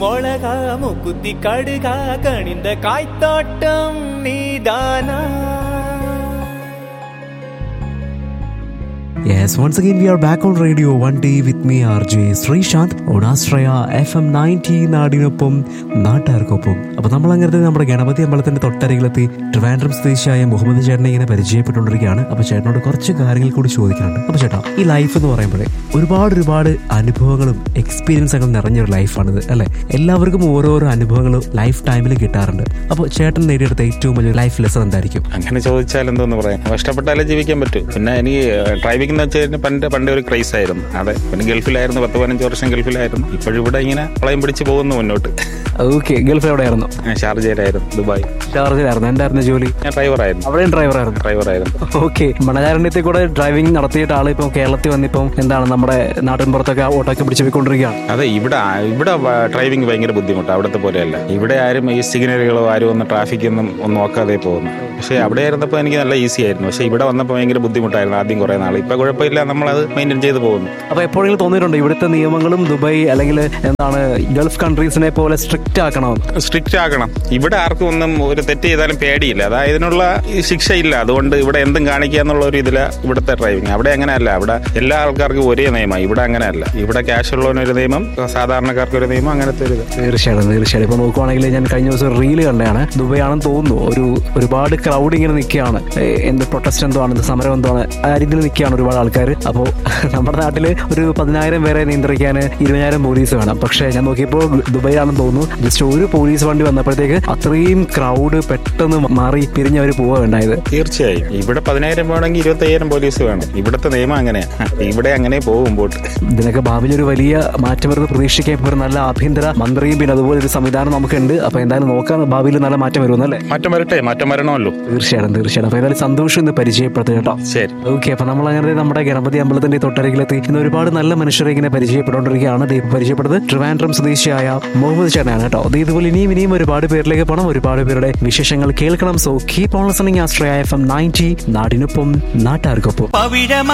ಮೊಳಗ ಮುಕುತಿ ಕಡುಗ ಕಣಿಂದ ಕಾಯ್ತಾಟಂ ನೀದಾನ Yes, once again we are back on radio one day with me RJ Sreesanth on Astraya FM 90 നാടിനൊപ്പം നാട്ടുകാർക്കൊപ്പം അപ്പൊ നമ്മൾ അങ്ങനത്തെ നമ്മുടെ ഗണപതി അമ്പലത്തിന്റെ തൊട്ടരികിലെത്തി ട്രിവാൻഡ്രം സ്വദേശിയായ മുഹമ്മദ് ചേട്ടനെ ഇങ്ങനെ പരിചയപ്പെട്ടുകൊണ്ടിരിക്കുകയാണ് അപ്പൊ ചേട്ടനോട് കുറച്ച് കാര്യങ്ങൾ കൂടി ചോദിക്കുന്നുണ്ട് അപ്പൊ ചേട്ടാ ഈ ലൈഫ് എന്ന് പറയുമ്പോഴേ ഒരുപാട് ഒരുപാട് അനുഭവങ്ങളും എക്സ്പീരിയൻസുകളും നിറഞ്ഞൊരു ലൈഫാണിത് അല്ലെ എല്ലാവർക്കും ഓരോരോ അനുഭവങ്ങളും ലൈഫ് ടൈമിൽ കിട്ടാറുണ്ട് അപ്പോൾ ചേട്ടൻ നേടിയെടുത്ത ഏറ്റവും വലിയ ലൈഫ് ലെസൺ എന്തായിരിക്കും അങ്ങനെ ചോദിച്ചാൽ എന്തോന്ന് പറയാം കഷ്ടപ്പെട്ടാലേ ജീവിക്കാൻ പറ്റൂ പിന്നെ എനിക്ക് ഡ്രൈവിംഗ് എന്ന് വെച്ചാൽ പണ്ട് പണ്ട് ഒരു ക്രൈസ് ആയിരുന്നു അതെ പിന്നെ ഗൾഫിലായിരുന്നു പത്ത് പതിനഞ്ച് വർഷം ഗൾഫിലായിരുന്നു ഇപ്പോഴും ഇവിടെ ഇങ്ങനെ വളയം പിടിച്ച് പോകുന്നു മുന്നോട്ട് ഓക്കെ ഗൾഫിൽ എവിടെയായിരുന്നു ഞാൻ ഷാർജയിലായിരുന്നു ദുബായ് ഷാർജയിലായിരുന്നു എന്തായിരുന്നു ജോലി ഞാൻ ഡ്രൈവറായിരുന്നു അവിടെയും ഡ്രൈവറായിരുന്നു ഡ്രൈവറായിരുന്നു ഓക്കെ മണകാരണ്യത്തിൽ കൂടെ ഡ്രൈവിംഗ് നടത്തിയിട്ട് ആൾ ഇപ്പം കേരളത്തിൽ വന്നിപ്പം എന്താണ് നമ്മുടെ നാട്ടിൻ പുറത്തൊക്കെ ഓട്ടോക്കെ പിടിച്ച് പോയിക്കൊണ്ടിരിക്കുകയാണ് അതെ ഇവിടെ ഇവിടെ ഡ്രൈവിംഗ് ഭയങ്കര ബുദ്ധിമുട്ടാണ് അവിടുത്തെ പോലെയല്ല ഇവിടെ ആരും ഈ സിഗ്നലുകളോ ആരും ഒന്നും ട്രാഫിക് ഒന്നും ഒന്നും നോക്കാതെ പോകുന്നു പക്ഷേ അവിടെ ആയിരുന്നപ്പോൾ എനിക്ക് നല്ല ഈസി ആയിരുന്നു പക്ഷേ ഇവിടെ വന്നപ്പോൾ ഭയങ്കര ബുദ്ധിമുട്ടായിരുന്നു ആദ്യം കുറേ നാൾ ഇപ്പം കുഴപ്പമില്ല നമ്മളത് മെയിൻറ്റെയിൻ ചെയ്ത് പോകുന്നു അപ്പൊ എപ്പോഴെങ്കിലും തോന്നിയിട്ടുണ്ടോ ഇവിടുത്തെ നിയമങ്ങളും ദുബായ് അല്ലെങ്കിൽ എന്താണ് ഗൾഫ് കൺട്രീസിനെ പോലെ സ്ട്രിക്റ്റ് ആക്കണം സ്ട്രിക്റ്റ് ആക്കണം ഇവിടെ ആർക്കും ഒന്നും ഒരു തെറ്റ് ചെയ്താലും പേടിയില്ല അതായത് ഇതിനുള്ള ഈ ശിക്ഷയില്ല അതുകൊണ്ട് ഇവിടെ എന്തും കാണിക്കുക എന്നുള്ള ഒരു ഇതില ഇവിടുത്തെ ഡ്രൈവിംഗ് അവിടെ അങ്ങനെയല്ല അവിടെ എല്ലാ ആൾക്കാർക്കും ഒരേ നിയമമാണ് ഇവിടെ അങ്ങനെയല്ല ഇവിടെ ക്യാഷ് ഉള്ളവനൊരു നിയമം സാധാരണക്കാർക്ക് ഒരു നിയമം അങ്ങനത്തെ ഒരു ഇത് തീർച്ചയായിട്ടും തീർച്ചയായിട്ടും ഇപ്പൊ നോക്കുവാണെങ്കിൽ ഞാൻ കഴിഞ്ഞ ദിവസം റീല് കണ്ടതാണ് ദുബായ് ആണെന്ന് തോന്നുന്നു ഒരു ഒരുപാട് ക്രൗഡ് ഇങ്ങനെ നിൽക്കുകയാണ് ഏഹ് എന്ത് പ്രൊട്ടസ്റ്റ് എന്തോ ആണ് എന്ത് സമരം എന്തോ ആണ് ആ രീതിയിൽ നിൽക്കുകയാണ് ഒരുപാട് ആൾക്കാർ അപ്പോൾ നമ്മുടെ നാട്ടിൽ ഒരു പതിനായിരം പേരെ നിയന്ത്രിക്കാൻ ഇരുപതിനായിരം പോലീസ് വേണം പക്ഷേ ഞാൻ നോക്കിയപ്പോൾ ദുബായ് ആണെന്ന് തോന്നുന്നു ജസ്റ്റ് ഒരു പോലീസ് വണ്ടി വന്നപ്പോഴത്തേക്ക് അത്രയും ക്രൗഡ് പെട്ടെന്ന് മാറി പിരിഞ്ഞ് അവർ പോവുക ഉണ്ടായത് തീർച്ചയായും ഇവിടെ പതിനായിരം വേണമെങ്കിൽ ഇരുപത്തി അയ്യായിരം പോലീസ് വേണം ഇവിടുത്തെ നിയമം അങ്ങനെയാണ് ഇവിടെ അങ്ങനെ പോകും മുമ്പോട്ട് ഇതിനൊക്കെ ഭാവിയിൽ ഒരു വലിയ മാറ്റം വരുന്ന പ്രതീക്ഷിക്കാൻ ഇപ്പോൾ ഒരു നല്ല ആഭ്യന്തര മന്ത്രിയും പിന്നെ അതുപോലെ ഒരു സംവിധാനം നമുക്കുണ്ട് അപ്പൊ എന്തായാലും നോക്കാൻ ഭാവിയിൽ നല്ല മാറ്റം വരുമെന്നല്ലേ മാറ്റം വരട്ടെ മാറ്റം വരണമല്ലോ തീർച്ചയായിട്ടും തീർച്ചയായിട്ടും അപ്പൊ ഏതായാലും സന്തോഷം ഇന്ന് പരിചയപ്പെടുത്തുക കേട്ടോ ശരി ഓക്കെ അപ്പൊ നമ്മൾ അങ്ങനെ നമ്മുടെ ഗണപതി അമ്പലത്തിന്റെ തൊട്ടരികിലെത്തി ഇന്ന് ഒരുപാട് നല്ല മനുഷ്യരെ ഇങ്ങനെ പരിചയപ്പെട്ടുകൊണ്ടിരിക്കുകയാണ് ദീപ് പരിചയപ്പെടുന്നത് ട്രിവാൻഡ്രം സ്വദേശിയായ മുഹമ്മദ് ചേട്ടനാണ് കേട്ടോ അത് ഇതുപോലെ ഇനിയും ഇനിയും ഒരുപാട് പേരിലേക്ക് പോകണം ഒരുപാട് പേരുടെ വിശേഷങ്ങൾ കേൾക്കണം സോ കീപ് ഓൺ ലിസണിംഗ് ആസ്ട്രയ എഫ് എം നയൻറ്റി നാടിനൊപ്പം നാട്ടുകാർക്കൊപ്പം പവിഴ